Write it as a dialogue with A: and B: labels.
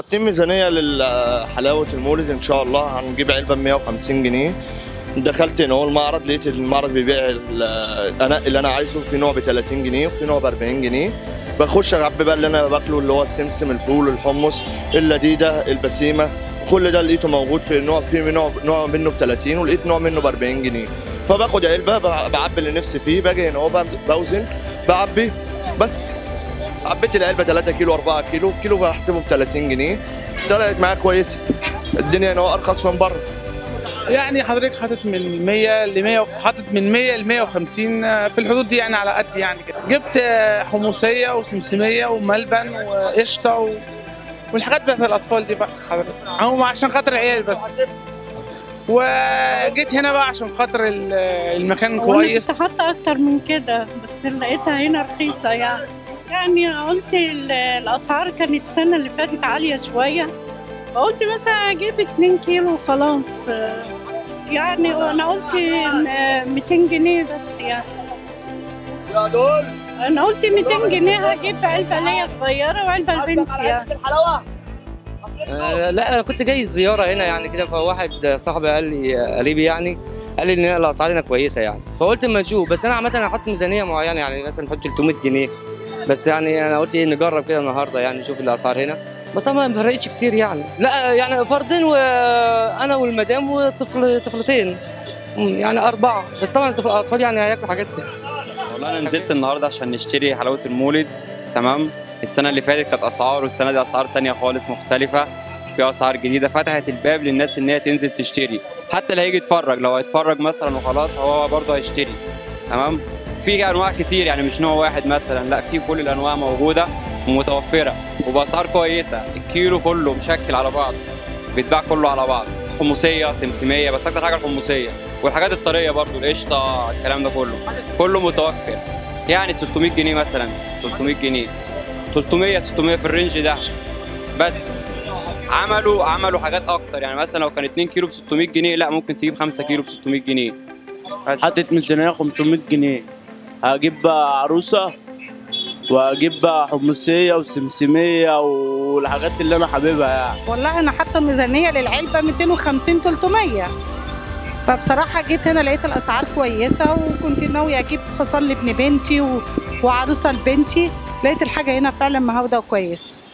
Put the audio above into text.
A: حاطين ميزانيه لحلاوه المولد ان شاء الله هنجيب علبه ب 150 جنيه دخلت هنا هو المعرض لقيت المعرض بيبيع ال- انا اللي انا عايزه في نوع ب 30 جنيه وفي نوع ب 40 جنيه بخش اعبي بقى اللي انا باكله اللي هو السمسم الفول الحمص اللذيذه البسيمه كل ده لقيته موجود في نوع في نوع نوع منه ب 30 ولقيت نوع منه ب 40 جنيه فباخد علبه ب- بعبي اللي نفسي فيه باجي هنا هو بوزن بعبي بس عبيت العلبه 3 كيلو 4 كيلو كيلو بحسبه ب 30 جنيه طلعت معايا كويسه الدنيا هنا هو ارخص من بره
B: يعني حضرتك حاطط من 100 ل 100 حاطط من 100 ل 150 في الحدود دي يعني على قد يعني كده جبت حمصيه وسمسميه وملبن وقشطه و... والحاجات بتاعت الاطفال دي بقى حضرتك هم عشان خاطر العيال بس وجيت هنا بقى عشان خاطر ال- المكان
C: وانا
B: كويس
C: كنت حاطه اكتر من كده بس لقيتها هنا رخيصه يعني يعني قلت ال- الاسعار كانت السنه اللي فاتت عاليه شويه فقلت مثلا اجيب 2 كيلو وخلاص يعني وانا قلت م- 200 جنيه بس يعني
A: يا دول
C: انا قلت 200 جنيه هجيب علبه ليا صغيره وعلبه لبنتي يعني
D: آه، لا انا كنت جاي زياره هنا يعني كده فواحد صاحبي قال لي قريبي يعني قال لي ان الاسعار هنا كويسه يعني فقلت اما نشوف بس انا عامه انا هحط ميزانيه معينه يعني مثلا نحط 300 جنيه بس يعني انا قلت ايه نجرب كده النهارده يعني نشوف الاسعار هنا بس طبعا ما فرقتش كتير يعني لا يعني فردين وانا والمدام وطفل طفلتين مم، يعني اربعه بس طبعا الطفل- الاطفال يعني هياكلوا حاجات
E: والله انا نزلت النهارده عشان نشتري حلاوه المولد تمام السنه اللي فاتت كانت اسعار والسنه دي اسعار تانية خالص مختلفه في اسعار جديده فتحت الباب للناس ان هي تنزل تشتري حتى اللي هيجي يتفرج لو هيتفرج مثلا وخلاص هو برضه هيشتري تمام في انواع كتير يعني مش نوع واحد مثلا لا في كل الانواع موجوده ومتوفره وباسعار كويسه الكيلو كله مشكل على بعض بيتباع كله على بعض حمصيه سمسميه بس اكتر حاجه الحمصيه والحاجات الطريه برضو القشطه الكلام ده كله كله متوفر يعني 600 جنيه مثلا 300 جنيه 300 600 في الرينج ده بس عملوا عملوا حاجات اكتر يعني مثلا لو كان 2 كيلو ب 600 جنيه لا ممكن تجيب 5 كيلو ب 600 جنيه بس
F: حطيت ميزانية 500 جنيه هجيب بقى عروسة وهجيب بقى حمصية وسمسمية والحاجات اللي أنا حاببها يعني
G: والله انا حاطه ميزانيه للعلبه 250 300 فبصراحه جيت هنا لقيت الاسعار كويسه وكنت ناويه اجيب حصان لابن بنتي و... وعروسه لبنتي لقيت الحاجه هنا فعلا مهوده وكويسه